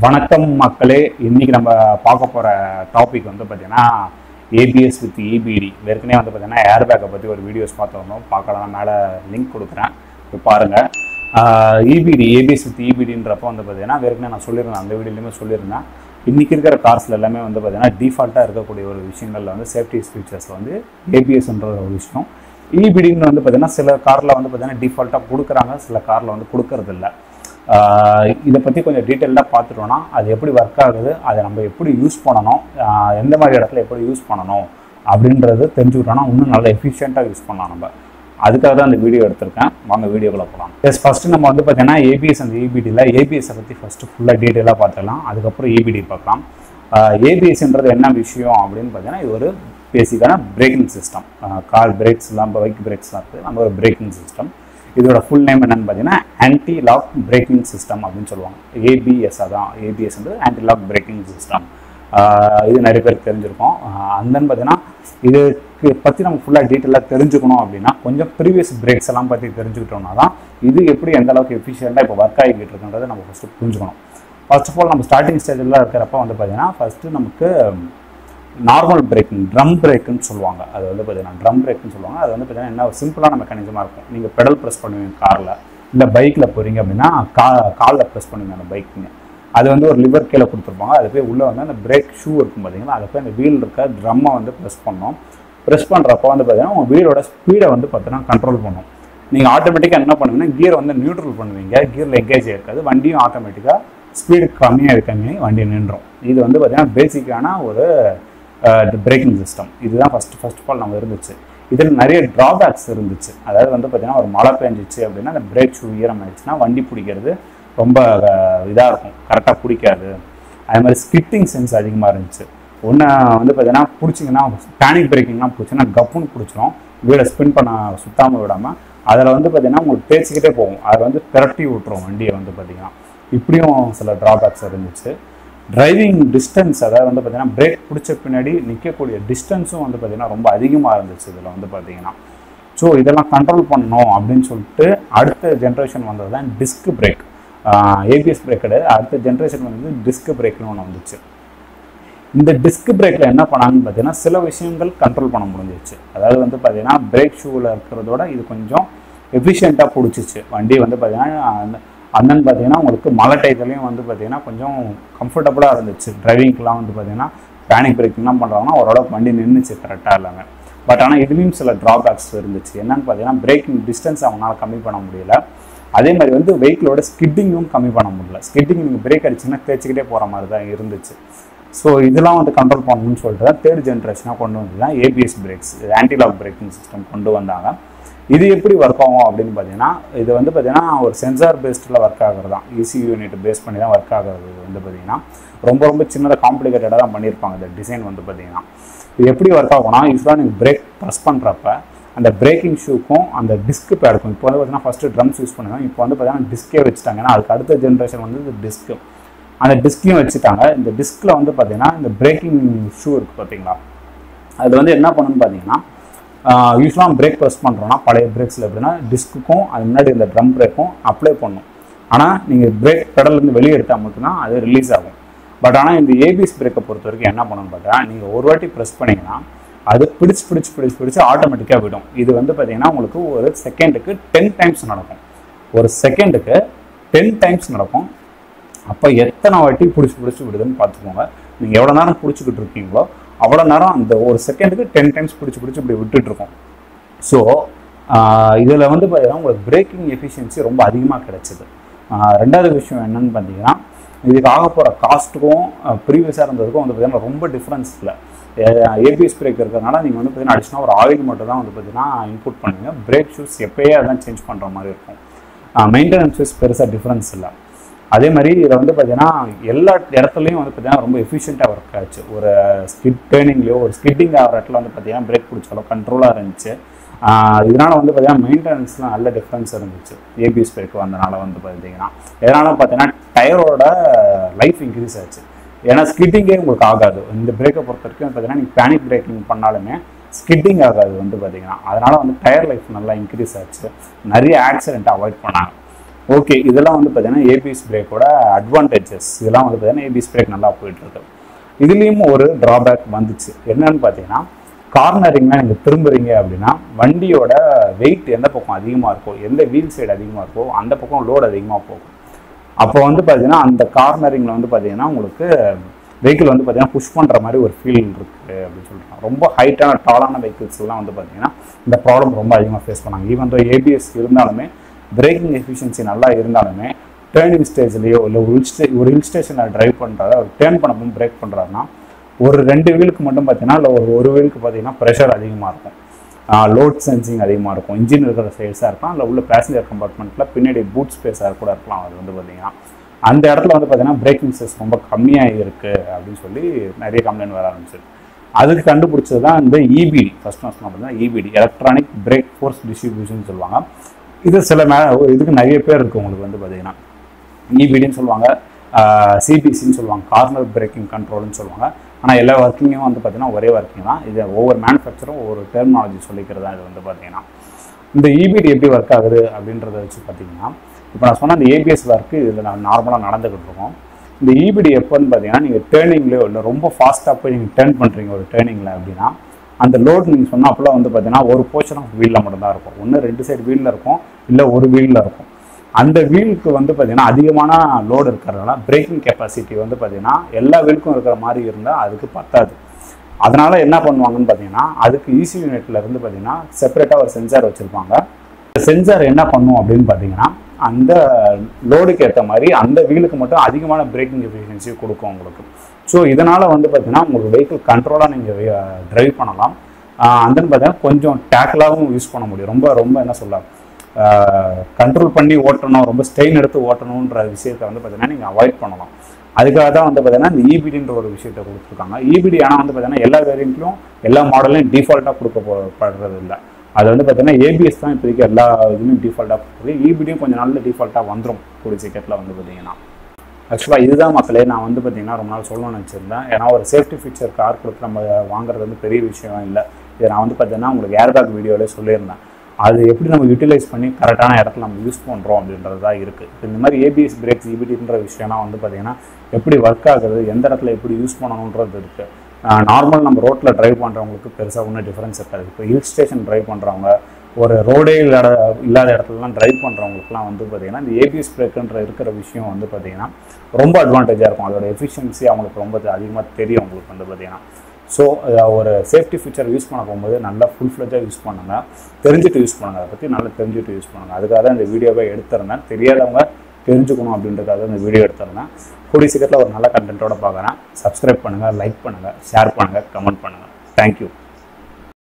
வணக்கம் மக்களே இன்னைக்கு நம்ம பார்க்க போகிற டாபிக் வந்து பார்த்தீங்கன்னா ஏபிஎஸ் வித் இபிடி ஏற்கனவே வந்து பார்த்தீங்கன்னா ஏர் பேக்கை பற்றி ஒரு வீடியோஸ் பார்த்துருந்தோம் பார்க்கலாம் மேலே லிங்க் கொடுக்குறேன் போய் பாருங்கள் இபிடி ஏபிஎஸ் வித் இபிடின்றப்போ வந்து பார்த்தீங்கன்னா ஏற்கனவே நான் சொல்லியிருந்தேன் அந்த வீடியோலையுமே சொல்லியிருந்தேன் இன்றைக்கி இருக்கிற கார்ஸில் எல்லாமே வந்து பார்த்தீங்கன்னா டிஃபால்ட்டாக இருக்கக்கூடிய ஒரு விஷயங்களில் வந்து சேஃப்டி ஃபீச்சர்ஸில் வந்து ஏபிஎஸ்ன்ற ஒரு விஷயம் இபிடின்னு வந்து பார்த்தீங்கன்னா சில காரில் வந்து பார்த்தீங்கன்னா டிஃபால்ட்டாக கொடுக்குறாங்க சில காரில் வந்து கொடுக்கறதில்ல ஆஹ் இதை பற்றி கொஞ்சம் டீட்டெயிலாக பார்த்துட்டோம்னா அது எப்படி ஒர்க் ஆகுது அதை நம்ம எப்படி யூஸ் பண்ணணும் ஆஹ் எந்த மாதிரி இடத்துல எப்படி யூஸ் பண்ணணும் அப்படின்றது தெரிஞ்சுக்கிட்டோம்னா இன்னும் நல்லா எஃபிஷியண்ட்டாக யூஸ் பண்ணலாம் நம்ம அதுக்காக தான் இந்த வீடியோ எடுத்திருக்கேன் வாங்க வீடியோக்குள்ள போகலாம் எஸ் ஃபஸ்ட்டு நம்ம வந்து பார்த்தீங்கன்னா ஏபிஎஸ் அந்த இபிடியில் ஏபிஎஸ்ஸை பற்றி ஃபஸ்ட்டு ஃபுல்லாக டீட்டெயிலாக பார்த்துக்கலாம் அதுக்கப்புறம் இபிடி பார்க்கலாம் ஏபிஎஸ்ன்றது என்ன விஷயம் அப்படின்னு பார்த்தீங்கன்னா இது ஒரு பேசிக்கான பிரேக்கிங் சிஸ்டம் கார் பிரேக்ஸ்லாம் பைக் பிரேக்ஸ்லாம் இருக்குது நம்ம ஒரு பிரேக்கிங் சிஸ்டம் இதோட ஃபுல் நேம் என்னன்னு பார்த்தீங்கன்னா ஆன்டி லாக் பிரேக்கிங் சிஸ்டம் அப்படின்னு சொல்லுவாங்க ஏபிஎஸ் அதான் ஏபிஎஸ் வந்து ஆன்டி லாக் பிரேக்கிங் சிஸ்டம் இது நிறைய பேருக்கு தெரிஞ்சிருக்கும் அந்தன்னு பார்த்தீங்கன்னா இதுக்கு பற்றி நம்ம ஃபுல்லாக டீட்டெயிலாக தெரிஞ்சுக்கணும் அப்படின்னா கொஞ்சம் ப்ரீவியஸ் பிரேக்ஸ் எல்லாம் பற்றி தெரிஞ்சுக்கிட்டோம்னா தான் இது எப்படி எந்த அளவுக்கு எஃபிஷியண்ட்டாக இப்போ ஒர்க் ஆகிக்கிட்டு இருக்குன்றதை நம்ம ஃபஸ்ட்டு புரிஞ்சுக்கணும் ஃபர்ஸ்ட் ஆஃப் ஆல் நம்ம ஸ்டார்டிங் ஸ்டேஜில் இருக்கிறப்ப வந்து பார்த்தீங்கன்னா ஃபஸ்ட்டு நமக்கு நார்மல் பிரேக்கிங் ட்ரம் பிரேக்குன்னு சொல்லுவாங்க அது வந்து பார்த்தீங்கன்னா ட்ரம் பிரேக்குன்னு சொல்லுவாங்க அது வந்து பார்த்தீங்கன்னா என்ன ஒரு சிம்பிளான மெக்கானிசமாக இருக்கும் நீங்கள் பெடல் ப்ரெஸ் பண்ணுவீங்க காரில் இல்லை பைக்கில் போகிறீங்க அப்படின்னா கா காலில் ப்ரெஸ் பண்ணுவீங்க அந்த பைக்குங்க அது வந்து ஒரு லிவர் கீழே கொடுத்துருப்பாங்க அது போய் உள்ளே வந்து அந்த பிரேக் ஷூ இருக்கும் பார்த்தீங்கன்னா அதை போய் அந்த வீல் இருக்க ட்ரம்மை வந்து ப்ரெஸ் பண்ணோம் ப்ரெஸ் பண்ணுறப்போ வந்து பார்த்தீங்கன்னா உங்கள் வீலோட ஸ்பீடை வந்து பார்த்தீங்கன்னா கண்ட்ரோல் பண்ணும் நீங்கள் ஆட்டோமேட்டிக்காக என்ன பண்ணுவீங்கன்னா கியர் வந்து நியூட்ரல் பண்ணுவீங்க கியரில் எங்கேஜ் இருக்காது வண்டியும் ஆட்டோமேட்டிக்காக ஸ்பீடு கம்மியாக இருக்காங்க வண்டி நின்றோம் இது வந்து பார்த்தீங்கன்னா பேசிக்கான ஒரு பிரேக்கிங் சிஸ்டம் இதுதான் ஃபஸ்ட் ஃபர்ஸ்ட் ஆஃப் ஆல் நம்ம இருந்துச்சு இதில் நிறைய ட்ராபேக்ஸ் இருந்துச்சு அதாவது வந்து பார்த்தீங்கன்னா ஒரு மழை பெஞ்சிச்சு அப்படின்னா அந்த பிரேக் ஷூ ஈரம் ஆயிடுச்சுன்னா வண்டி பிடிக்கிறது ரொம்ப இதாக இருக்கும் கரெக்டாக பிடிக்காது அது மாதிரி ஸ்கிட்டிங் சென்ஸ் அதிகமாக இருந்துச்சு ஒன்று வந்து பார்த்தீங்கன்னா பிடிச்சிங்கன்னா பேனிக் பிரேக்கிங்லாம் பிடிச்சிங்கன்னா கப்புன்னு பிடிச்சிரும் வீடை ஸ்பின் பண்ண சுத்தாமல் விடாமல் அதில் வந்து பார்த்தீங்கன்னா உங்களுக்கு தேய்ச்சிக்கிட்டே போகும் அதை வந்து திரட்டி விட்டுரும் வண்டியை வந்து பார்த்தீங்கன்னா இப்படியும் சில ட்ராபேக்ஸ் இருந்துச்சு டிரைவிங் டிஸ்டன்ஸ் அதாவது வந்து பார்த்தீங்கன்னா பிரேக் பிடிச்ச பின்னாடி நிற்கக்கூடிய டிஸ்டன்ஸும் வந்து பார்த்தீங்கன்னா ரொம்ப அதிகமாக இருந்துச்சு இதில் வந்து பார்த்தீங்கன்னா ஸோ இதெல்லாம் கண்ட்ரோல் பண்ணணும் அப்படின்னு சொல்லிட்டு அடுத்த ஜென்ரேஷன் வந்தது தான் டிஸ்க் பிரேக் ஏபிஎஸ் பிரேக் கிடையாது அடுத்த ஜென்ரேஷன் வந்து டிஸ்க் பிரேக்னு ஒன்று வந்துச்சு இந்த டிஸ்க் பிரேக்கில் என்ன பண்ணாங்கன்னு பார்த்தீங்கன்னா சில விஷயங்கள் கண்ட்ரோல் பண்ண முடிஞ்சிச்சு அதாவது வந்து பார்த்தீங்கன்னா பிரேக் ஷூவில் இருக்கிறதோட இது கொஞ்சம் எஃபிஷியண்ட்டாக பிடிச்சிச்சு வண்டி வந்து பார்த்தீங்கன்னா அந்த அந்தன்னு பார்த்தீங்கன்னா உங்களுக்கு மழை டயத்துலையும் வந்து பார்த்தீங்கன்னா கொஞ்சம் கம்ஃபர்டபுளாக இருந்துச்சு டிரைவிங்க்கெலாம் வந்து பார்த்தீங்கன்னா பேனிக் பிரேக்கிங்லாம் பண்ணுறாங்கன்னா ஓரளவுக்கு வண்டி நின்றுச்சு கரெக்டாக எல்லாமே பட் ஆனால் இதுலேயும் சில ட்ராபேக்ஸ் இருந்துச்சு என்னன்னு பார்த்தீங்கன்னா பிரேக்கிங் டிஸ்டன்ஸ் அவங்களால கம்மி பண்ண முடியல அதே மாதிரி வந்து வெஹிக்கிளோட ஸ்கிட்டிங்கும் கம்மி பண்ண முடியல ஸ்கிட்டிங் நீங்கள் பிரேக் அடிச்சிங்கன்னா தேய்ச்சிக்கிட்டே போகிற மாதிரி தான் இருந்துச்சு ஸோ இதெல்லாம் வந்து கண்ட்ரோல் பண்ணணும்னு சொல்லிட்டு தான் தேர்ட் ஜென்ரேஷனாக கொண்டு வந்து தான் ABS brakes antilock braking system கொண்டு வந்தாங்க இது எப்படி ஒர்க் ஆகும் அப்படின்னு பார்த்தீங்கன்னா இது வந்து பார்த்தீங்கன்னா ஒரு சென்சார் பேஸ்டில் ஒர்க் ஆகிறது தான் இசி யூனிட் பேஸ் பண்ணி தான் ஒர்க் ஆகிறது இது வந்து பார்த்தீங்கன்னா ரொம்ப ரொம்ப சின்னதாக காம்ப்ளிகேட்டடாக தான் பண்ணியிருப்பாங்க இந்த டிசைன் வந்து பார்த்தீங்கன்னா இது எப்படி ஒர்க் ஆகும்னா யூஸ்வலாக நீங்கள் பிரேக் ப்ரெஸ் பண்ணுறப்ப அந்த பிரேக்கிங் ஷூக்கும் அந்த டிஸ்க் பேடுக்கும் இப்போ வந்து பார்த்தீங்கன்னா ஃபஸ்ட்டு ட்ரம்ஸ் யூஸ் பண்ணுவாங்க இப்போ வந்து பார்த்தீங்கன்னா டிஸ்கே வச்சுட்டாங்க ஏன்னா அதுக்கு அடுத்த ஜென்ரேஷன் வந்து இந்த டிஸ்க்கு அந்த டிஸ்கையும் வச்சுட்டாங்க இந்த டிஸ்கில் வந்து பார்த்தீங்கன்னா இந்த பிரேக்கிங் ஷூ இருக்குது பார்த்தீங்களா அது வந்து என்ன பண்ணணும்னு பார்த்தீங்கன்னா யூஸ்வலாக பிரேக் ப்ரெஸ் பண்ணுறோன்னா பழைய பிரேக்ஸில் எப்படின்னா டிஸ்க்குக்கும் அது முன்னாடி இந்த ட்ரம் பிரேக்கும் அப்ளை பண்ணும் ஆனால் நீங்கள் பிரேக் பெடல்லேருந்து வெளியே எடுத்தால் மட்டும்தான் அது ரிலீஸ் ஆகும் பட் ஆனால் இந்த ஏபிஎஸ் பிரேக்கை பொறுத்த வரைக்கும் என்ன பண்ணணும்னு பார்த்தா நீங்கள் ஒரு வாட்டி ப்ரெஸ் பண்ணிங்கன்னா அது பிடிச்சு பிடிச்சு பிடிச்சு பிடிச்சு ஆட்டோமேட்டிக்காக விடும் இது வந்து பார்த்தீங்கன்னா உங்களுக்கு ஒரு செகண்டுக்கு டென் டைம்ஸ் நடக்கும் ஒரு செகண்டுக்கு டென் டைம்ஸ் நடக்கும் அப்போ எத்தனை வாட்டி பிடிச்சி பிடிச்சி விடுதுன்னு பார்த்துக்கோங்க நீங்கள் எவ்வளோ நேரம் பிடிச்சிக்கிட்டு இருக்கீங்களோ அவ்வளோ நேரம் அந்த ஒரு செகண்டுக்கு டென் டைம்ஸ் பிடிச்சி பிடிச்சி இப்படி விட்டுட்ருக்கோம் ஸோ இதில் வந்து பார்த்தீங்கன்னா உங்களுக்கு பிரேக்கிங் எஃபிஷியன்சி ரொம்ப அதிகமாக கிடைச்சிது ரெண்டாவது விஷயம் என்னன்னு பார்த்தீங்கன்னா இதுக்கு ஆக போகிற காஸ்ட்டுக்கும் ப்ரீவியஸாக இருந்ததுக்கும் வந்து பார்த்தீங்கன்னா ரொம்ப டிஃப்ரென்ஸ் இல்லை ஏபிஎஸ் பிரேக் இருக்கிறதுனால நீங்கள் வந்து பார்த்தீங்கன்னா அடிஷனாக ஒரு ஆயில் மட்டும் தான் வந்து பார்த்தீங்கன்னா இன்புட் பண்ணுவீங்க பிரேக் ஷூஸ் எப்போயே அதான் சேஞ்ச் பண்ணுற மாதிரி இருக்கும் மெயின்டெனன்ஸ் ஃபீஸ் பெருசாக டிஃப்ரென்ஸ் இல்லை அதே மாதிரி இதில் வந்து பார்த்தீங்கன்னா எல்லா இடத்துலையும் வந்து பார்த்தீங்கன்னா ரொம்ப எஃபிஷியண்ட்டாக ஒர்க் ஆச்சு ஒரு ஸ்கிட் ட்ரைனிங்லேயோ ஒரு ஸ்கிட்டிங் ஆகிற இடத்துல வந்து பார்த்தீங்கன்னா பிரேக் பிடிச்சாலும் கண்ட்ரோலாக இருந்துச்சு இதனால் வந்து பார்த்தீங்கன்னா மெயின்டெனன்ஸ்லாம் நல்ல டிஃப்ரென்ஸ் இருந்துச்சு ஏபிஎஸ் பிரேக் வந்தனால வந்து பார்த்தீங்கன்னா இதனால் பார்த்தீங்கன்னா டயரோட லைஃப் இன்க்ரீஸ் ஆச்சு ஏன்னா ஸ்கிட்டிங்கே உங்களுக்கு ஆகாது இந்த பிரேக்கை பொறுத்த வரைக்கும் பார்த்தீங்கன்னா நீங்கள் பேனிக் பிரேக்கிங் பண்ணாலுமே ஸ்கிட்டிங் ஆகாது வந்து பார்த்தீங்கன்னா அதனால் வந்து டயர் லைஃப் நல்லா இன்க்ரீஸ் ஆச்சு நிறைய ஆக்சிடென்ட் அவாய்ட் பண்ணாங்க ஓகே இதெல்லாம் வந்து பார்த்தீங்கன்னா ஏபிஎஸ் பிரேக்கோட அட்வான்டேஜஸ் இதெல்லாம் வந்து பார்த்தீங்கன்னா ஏபிஎஸ் பிரேக் நல்லா போயிட்டு இருக்கு இதுலேயும் ஒரு டிராபேக் வந்துச்சு என்னன்னு பார்த்தீங்கன்னா கார்னரிங்லாம் நீங்கள் திரும்புறீங்க அப்படின்னா வண்டியோட வெயிட் எந்த பக்கம் அதிகமாக இருக்கோ எந்த வீல் சைடு அதிகமாக இருக்கோ அந்த பக்கம் லோடு அதிகமாக போகும் அப்போ வந்து பார்த்தீங்கன்னா அந்த கார்னரிங்கில் வந்து பார்த்தீங்கன்னா உங்களுக்கு வெஹிக்கிள் வந்து பார்த்தீங்கன்னா புஷ் பண்ணுற மாதிரி ஒரு ஃபீல் இருக்குது அப்படின்னு சொல்லிட்டு ரொம்ப ஹைட்டான டாலான வெஹிக்கிள்ஸ்லாம் வந்து பார்த்தீங்கன்னா இந்த ப்ராப்ளம் ரொம்ப அதிகமாக ஃபேஸ் பண்ணாங்க ஈவன் தோ ஏபிஎஸ் இருந்தாலுமே பிரேக்கிங் எஃபிஷியன்சி நல்லா இருந்தாலுமே டேர்னிங் ஸ்டேஜ்லேயோ இல்லை ஒரு ஹில் ஸ்டே ஒரு ஹில் ஸ்டேஷனில் ட்ரைவ் பண்ணுறத டேர்ன் பண்ணப்போ பிரேக் பண்ணுறாருன்னா ஒரு ரெண்டு வீலுக்கு மட்டும் பார்த்தீங்கன்னா இல்லை ஒரு ஒரு வீலுக்கு பார்த்தீங்கன்னா ப்ரெஷர் அதிகமாக இருக்கும் லோட் சென்சிங் அதிகமாக இருக்கும் இன்ஜின் இருக்கிற சைஸாக இருக்கும் இல்லை உள்ள பேசஞ்சர் கம்பார்ட்மெண்ட்டில் பின்னாடி பூட் ஸ்பேஸாக கூட இருக்கலாம் அது வந்து பார்த்தீங்கன்னா அந்த இடத்துல வந்து பார்த்தீங்கன்னா பிரேக்கிங் செஸ் ரொம்ப கம்மியாக இருக்குது அப்படின்னு சொல்லி நிறைய கம்ப்ளைண்ட் வர ஆரம்பிச்சிது அதுக்கு கண்டுபிடிச்சது தான் இந்த இபிடி ஃபர்ஸ்ட் நான் பார்த்தீங்கன்னா EBD electronic brake force distribution சொல்லுவாங்க இது சில மே இதுக்கு நிறைய பேர் இருக்குது உங்களுக்கு வந்து பார்த்தீங்கன்னா இபிடின்னு சொல்லுவாங்க சிபிசின்னு சொல்லுவாங்க கார்னர் பிரேக்கிங் கண்ட்ரோல்னு சொல்லுவாங்க ஆனால் எல்லா ஒர்க்கிங்கும் வந்து பார்த்தீங்கன்னா ஒரே ஒர்க்கிங் தான் இது ஒவ்வொரு மேனுஃபேக்சரும் ஒவ்வொரு டெர்மினாலஜி சொல்லிக்கிறது தான் இது வந்து பார்த்தீங்கன்னா இந்த இபிடி எப்படி ஒர்க் ஆகுது அப்படின்றத வச்சு பார்த்தீங்கன்னா இப்போ நான் சொன்ன அந்த ஏபிஎஸ் ஒர்க்கு இதில் நான் நார்மலாக நடந்துக்கிட்டு இருக்கோம் இந்த இபிடி எப்போன்னு பார்த்தீங்கன்னா நீங்கள் டேர்னிங்லேயோ இல்லை ரொம்ப ஃபாஸ்ட்டாக போய் நீங்கள் டேர்ன் பண்ணுறீங்க ஒரு டேர்னிங்கில் அப்படின்னா அந்த லோட் நீங்கள் சொன்னாப்புல வந்து பார்த்தீங்கன்னா ஒரு போர்ஷன் ஆஃப் வீலில் மட்டும்தான் இருக்கும் ஒன்று ரெண்டு சைடு வீலில் இருக்கும் இல்லை ஒரு வீலில் இருக்கும் அந்த வீலுக்கு வந்து பார்த்தீங்கன்னா அதிகமான லோடு இருக்கிறதுனால பிரேக்கிங் கெப்பாசிட்டி வந்து பார்த்தீங்கன்னா எல்லா வீலுக்கும் இருக்கிற மாதிரி இருந்தால் அதுக்கு பத்தாது அதனால என்ன பண்ணுவாங்கன்னு பார்த்தீங்கன்னா அதுக்கு ஈசி யூனிட்ல இருந்து பார்த்தீங்கன்னா செப்பரேட்டாக ஒரு சென்சார் வச்சுருப்பாங்க இந்த சென்சார் என்ன பண்ணும் அப்படின்னு பார்த்தீங்கன்னா அந்த லோடுக்கு ஏற்ற மாதிரி அந்த வீலுக்கு மட்டும் அதிகமான பிரேக்கிங் எஃபிஷியன்சி கொடுக்கும் உங்களுக்கு ஸோ இதனால் வந்து பார்த்தீங்கன்னா உங்களுக்கு வெஹிக்கிள் கண்ட்ரோலாக நீங்கள் ட்ரைவ் பண்ணலாம் அந்த பார்த்தீங்கன்னா கொஞ்சம் டேக்கிளாகவும் யூஸ் பண்ண முடியும் ரொம்ப ரொம்ப என்ன சொல்ல கண்ட்ரோல் பண்ணி ஓட்டணும் ரொம்ப ஸ்ட்ரெயின் எடுத்து ஓட்டணுன்ற விஷயத்தை வந்து பார்த்தீங்கன்னா நீங்கள் அவாய்ட் பண்ணலாம் அதுக்காக தான் வந்து பார்த்தீங்கன்னா இந்த இபிடின்ற ஒரு விஷயத்தை கொடுத்துருக்காங்க இபிடி ஆனால் வந்து பார்த்தீங்கன்னா எல்லா வேரியண்ட்லையும் எல்லா மாடலையும் டிஃபால்ட்டாக கொடுக்கப்படுறது இல்லை அது வந்து பார்த்தீங்கன்னா ஏபிஎஸ் தான் இப்போதைக்கு எல்லா இதுலையும் டிஃபால்ட்டாக கொடுக்குது இபிடியும் கொஞ்சம் நாள்ல டிஃபால்ட்டாக வந்துடும் கூடிய சீக்கிரத்தில் வந்து பார்த்தீங்கன்னா ஆக்சுவலாக இதுதான் மக்களே நான் வந்து பார்த்தீங்கன்னா ரொம்ப நாள் சொல்லணும்னு நினச்சிருந்தேன் ஏன்னா ஒரு சேஃப்டி ஃபீச்சர் கார் கொடுத்து நம்ம வாங்குறது வந்து பெரிய விஷயம் இல்லை இதை நான் வந்து பார்த்தீங்கன்னா உங்களுக்கு ஏர்பேக் வீடியோவிலே சொல்லியிருந்தேன் அது எப்படி நம்ம யூட்டிலைஸ் பண்ணி கரெக்டான இடத்துல நம்ம யூஸ் பண்ணுறோம் அப்படின்றது தான் இருக்குது இப்போ இந்த மாதிரி ஏபிஎஸ் பிரேக்ஸ் இபிடின்ற விஷயம்லாம் வந்து பார்த்தீங்கன்னா எப்படி ஒர்க் ஆகுது எந்த இடத்துல எப்படி யூஸ் பண்ணணுன்றது இருக்குது நார்மல் நம்ம ரோட்டில் ட்ரைவ் பண்ணுறவங்களுக்கு பெருசாக ஒன்றும் டிஃப்ரென்ஸ் இருக்காது இப்போ ஹில் ஸ்டேஷன் ட்ரைவ் பண்ணுறவங்க ஒரு ரோடே இல்லாத இல்லாத இடத்துலலாம் ட்ரைவ் பண்ணுறவங்களுக்குலாம் வந்து பார்த்திங்கன்னா இந்த ஏபிஎஸ் பிரேக்குன்ற இருக்கிற விஷயம் வந்து பார்த்திங்கன்னா ரொம்ப அட்வான்டேஜாக இருக்கும் அதோட எஃபிஷியன்சி அவங்களுக்கு ரொம்ப அதிகமாக தெரியும் அவங்களுக்கு வந்து பார்த்திங்கன்னா ஸோ ஒரு சேஃப்டி ஃபீச்சர் யூஸ் பண்ண போகும்போது நல்லா ஃபுல் ஃப்ளெஜாக யூஸ் பண்ணுங்க தெரிஞ்சுட்டு யூஸ் பண்ணுங்க அதை பற்றி நல்லா தெரிஞ்சுட்டு யூஸ் பண்ணுங்க அதுக்காக தான் இந்த வீடியோவை எடுத்திருந்தேன் தெரியாதவங்க தெரிஞ்சுக்கணும் அப்படின்றதுக்காக இந்த வீடியோ எடுத்திருந்தேன் கூடிய சீக்கிரத்தில் ஒரு நல்ல கண்டென்ட்டோட பார்க்குறேன் சப்ஸ்கிரைப் பண்ணுங்கள் லைக் பண்ணுங்கள் ஷேர் பண்ணுங்கள் கமெண்ட் பண்ணுங்கள் தேங்க்யூ